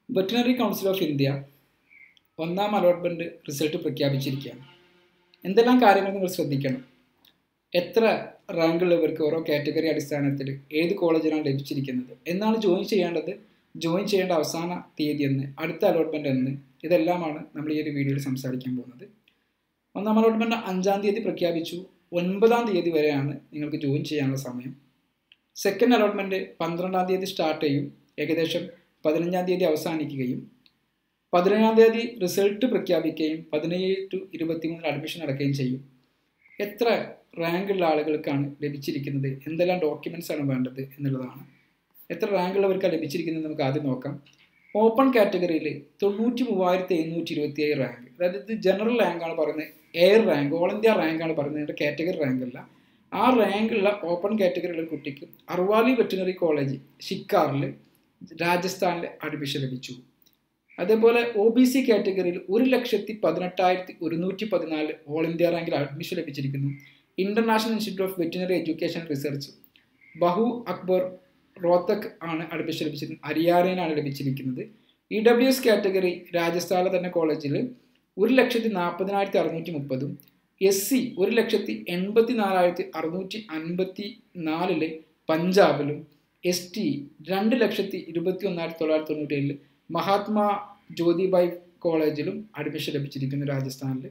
veterinary council of India ഒന്നാം allotment result പ്രഖ്യാപിച്ചിരിക്കുകയാണ് എന്തെല്ലാം കാര്യങ്ങൾ നിങ്ങൾ ശ്രദ്ധിക്കണം എത്ര റാങ്കുള്ളവർക്ക് ഓരോ കാറ്റഗറി അടിസ്ഥാനത്തിൽ ഏത് കോളേജിലാണ് ലഭിച്ചിരിക്കുന്നത് എന്നാണ് ജോയിൻ ചെയ്യേണ്ടത് ജോയിൻ ചെയ്യേണ്ട അവസാന തീയതി എന്ന് അടുത്ത അലോട്ട്മെൻറ്റ് എന്ന് ഇതെല്ലാമാണ് നമ്മൾ ഈ ഒരു വീഡിയോയിൽ സംസാരിക്കാൻ പോകുന്നത് ഒന്നാം അലോട്ട്മെൻറ്റ് അഞ്ചാം തീയതി പ്രഖ്യാപിച്ചു ഒൻപതാം തീയതി വരെയാണ് നിങ്ങൾക്ക് ജോയിൻ ചെയ്യാനുള്ള സമയം സെക്കൻഡ് അലോട്ട്മെൻറ്റ് പന്ത്രണ്ടാം തീയതി സ്റ്റാർട്ട് ചെയ്യും ഏകദേശം പതിനഞ്ചാം തീയതി അവസാനിക്കുകയും പതിനേഴാം തീയതി റിസൾട്ട് പ്രഖ്യാപിക്കുകയും പതിനേഴ് ടു ഇരുപത്തിമൂന്നിൽ അഡ്മിഷൻ നടക്കുകയും ചെയ്യും എത്ര റാങ്കുള്ള ആളുകൾക്കാണ് ലഭിച്ചിരിക്കുന്നത് എന്തെല്ലാം ഡോക്യുമെൻ്റ്സ് ആണ് വേണ്ടത് എന്നുള്ളതാണ് എത്ര റാങ്കുള്ളവർക്കാണ് ലഭിച്ചിരിക്കുന്നത് നമുക്ക് ആദ്യം നോക്കാം ഓപ്പൺ കാറ്റഗറിയിൽ തൊണ്ണൂറ്റി മൂവായിരത്തി എഴുന്നൂറ്റി ഇരുപത്തി ഏഴ് റാങ്ക് അതായത് ഇത് ജനറൽ റാങ്കാണ് പറയുന്നത് എയർ റാങ്ക് ഓൾ ഇന്ത്യ റാങ്കാണ് പറയുന്നത് കാറ്റഗറി റാങ്ക് അല്ല ആ റാങ്കുള്ള ഓപ്പൺ കാറ്റഗറിയുള്ള കുട്ടിക്ക് അർവാലി വെറ്റിനറി കോളേജ് ഷിക്കാറിൽ രാജസ്ഥാനിൽ അഡ്മിഷൻ ലഭിച്ചു അതേപോലെ ഒ ബി സി കാറ്റഗറിയിൽ ഒരു ലക്ഷത്തി പതിനെട്ടായിരത്തി ഒരുന്നൂറ്റി പതിനാല് ഓൾ ഇന്ത്യ റാങ്കിൽ അഡ്മിഷൻ ലഭിച്ചിരിക്കുന്നു international institute of veterinary education research ബഹു അക്ബർ റോത്തക് ആണ് അഡ്മിഷൻ ലഭിച്ചിരിക്കുന്നത് ഹരിയാനയിലാണ് ലഭിച്ചിരിക്കുന്നത് ഇ ഡബ്ല്യു എസ് കാറ്റഗറി രാജസ്ഥാനിലെ തന്നെ കോളേജിൽ ഒരു ലക്ഷത്തി നാൽപ്പതിനായിരത്തി അറുന്നൂറ്റി മുപ്പതും എസ് സി ഒരു ലക്ഷത്തി എൺപത്തി നാലായിരത്തി അറുന്നൂറ്റി അൻപത്തി നാലില് പഞ്ചാബിലും എസ് ടി രണ്ട് ലക്ഷത്തി ഇരുപത്തി ഒന്നായിരത്തി തൊള്ളായിരത്തി തൊണ്ണൂറ്റി ഏഴിൽ മഹാത്മാ ജ്യോതിബായ് കോളേജിലും അഡ്മിഷൻ ലഭിച്ചിരിക്കുന്നു രാജസ്ഥാനിൽ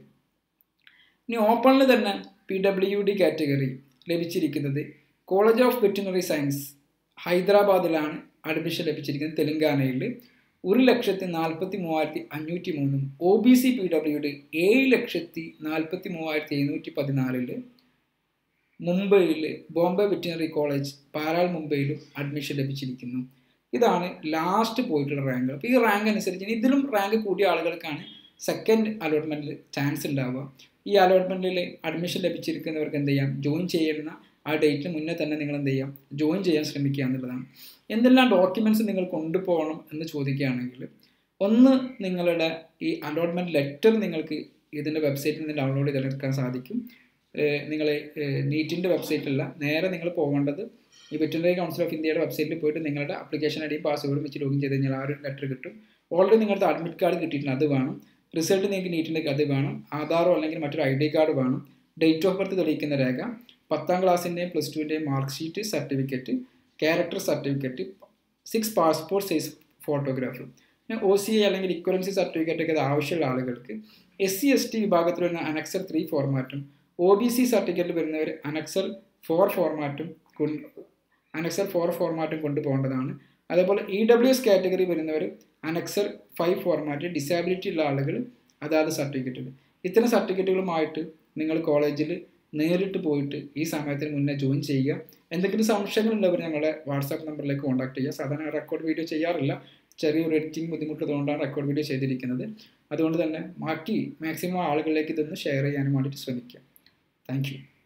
ഇനി ഓപ്പണിൽ തന്നെ പി ഡബ്ല്യു ഡി കാറ്റഗറി ലഭിച്ചിരിക്കുന്നത് കോളേജ് ഓഫ് വെറ്റിനറി സയൻസ് ഹൈദരാബാദിലാണ് അഡ്മിഷൻ ലഭിച്ചിരിക്കുന്നത് തെലങ്കാനയിൽ ഒരു ലക്ഷത്തി നാൽപ്പത്തി മൂവായിരത്തി അഞ്ഞൂറ്റി മൂന്നും O B C P W D ഏഴ് ലക്ഷത്തി നാൽപ്പത്തി മൂവായിരത്തി എഴുന്നൂറ്റി പതിനാലില് മുംബൈയിൽ ബോംബെ വെറ്റിനറി കോളേജ് പാരാൾ മുംബൈയിലും അഡ്മിഷൻ ലഭിച്ചിരിക്കുന്നു ഇതാണ് ലാസ്റ്റ് പോയിട്ടുള്ള റാങ്ക് അപ്പോൾ ഈ റാങ്ക് അനുസരിച്ച് ഇതിലും റാങ്ക് കൂടിയ ആളുകൾക്കാണ് സെക്കൻഡ് അലോട്ട്മെൻറ്റിൽ ചാൻസ് ഉണ്ടാവുക ഈ അലോട്ട്മെൻറ്റിൽ അഡ്മിഷൻ ലഭിച്ചിരിക്കുന്നവർക്ക് എന്ത് ചെയ്യാം ജോയിൻ ചെയ്യുന്ന ആ ഡേറ്റിന് മുന്നേ തന്നെ നിങ്ങൾ എന്ത് ചെയ്യാം ജോയിൻ ചെയ്യാൻ ശ്രമിക്കുക എന്നുള്ളതാണ് എന്തെല്ലാം ഡോക്യുമെൻറ്റ്സ് നിങ്ങൾ കൊണ്ടുപോകണം എന്ന് ചോദിക്കുകയാണെങ്കിൽ ഒന്ന് നിങ്ങളുടെ ഈ അലോട്ട്മെൻറ്റ് ലെറ്റർ നിങ്ങൾക്ക് ഇതിൻ്റെ വെബ്സൈറ്റിൽ നിന്ന് ഡൗൺലോഡ് ചെയ്തെടുക്കാൻ സാധിക്കും നിങ്ങൾ നീറ്റിൻ്റെ വെബ്സൈറ്റിലല്ല നേരെ നിങ്ങൾ പോകേണ്ടത് ഈ വെറ്റിനറി കൗൺസിൽ ഓഫ് ഇന്ത്യയുടെ വെബ്സൈറ്റിൽ പോയിട്ട് നിങ്ങളുടെ അപ്ലിക്കേഷൻ ഐഡിയും പാസ്വേഡും വെച്ച് ലോഗിൻ ചെയ്ത് കഴിഞ്ഞാൽ ആ ഒരു ലെറ്റർ കിട്ടും ഓൾറെഡി നിങ്ങൾക്ക് അഡ്മിറ്റ് കാർഡ് കിട്ടിയിട്ടുണ്ട് അത് വേണം റിസൾട്ട് നിങ്ങൾക്ക് നീറ്റിൻ്റെ അത് വേണം ആധാറോ അല്ലെങ്കിൽ മറ്റൊരു ഐ ഡി കാർഡ് വേണം ഡേറ്റ് ഓഫ് ബർത്ത് തെളിയിക്കുന്ന രേഖ പത്താം ക്ലാസ്സിൻ്റെയും പ്ലസ് ടുവിൻ്റെയും mark sheet certificate character certificate six passport size photograph പിന്നെ ഒ സി ഐ അല്ലെങ്കിൽ ഇക്വലൻസി സർട്ടിഫിക്കറ്റ് ഒക്കെ ആവശ്യമുള്ള ആളുകൾക്ക് എസ് സി എസ് ടി വിഭാഗത്തിൽ വരുന്ന അനക്സൽ ത്രീ ഫോർമാറ്റും ഒ ബി സി സർട്ടിഫിക്കറ്റിൽ വരുന്നവർ അനക്സൽ ഫോർ ഫോർമാറ്റും അനക്സൽ ഫോർ ഫോർമാറ്റും കൊണ്ടുപോകേണ്ടതാണ് അതേപോലെ ഇ ഡബ്ല്യു എസ് കാറ്റഗറി വരുന്നവർ അനക്സൽ ഫൈവ് ഫോർമാറ്റ് ഡിസാബിലിറ്റി ഉള്ള ആളുകൾ അതാത് സർട്ടിഫിക്കറ്റുകൾ ഇത്തരം സർട്ടിഫിക്കറ്റുകളുമായിട്ട് നിങ്ങൾ കോളേജിൽ നേരിട്ട് പോയിട്ട് ഈ സമയത്തിന് മുന്നേ ജോയിൻ ചെയ്യുക എന്തെങ്കിലും സംശയങ്ങളുള്ളവർ ഞങ്ങളെ വാട്സാപ്പ് നമ്പറിലേക്ക് കോൺടാക്ട് ചെയ്യുക സാധാരണ റെക്കോർഡ് വീഡിയോ ചെയ്യാറില്ല ചെറിയൊരു എഡിറ്റിംഗ് ബുദ്ധിമുട്ടുള്ളതുകൊണ്ടാണ് റെക്കോർഡ് വീഡിയോ ചെയ്തിരിക്കുന്നത് അതുകൊണ്ട് തന്നെ ബാക്കി മാക്സിമം ആളുകളിലേക്ക് ഇതൊന്ന് ഷെയർ ചെയ്യാനും വേണ്ടിയിട്ട് ശ്രമിക്കുക താങ്ക്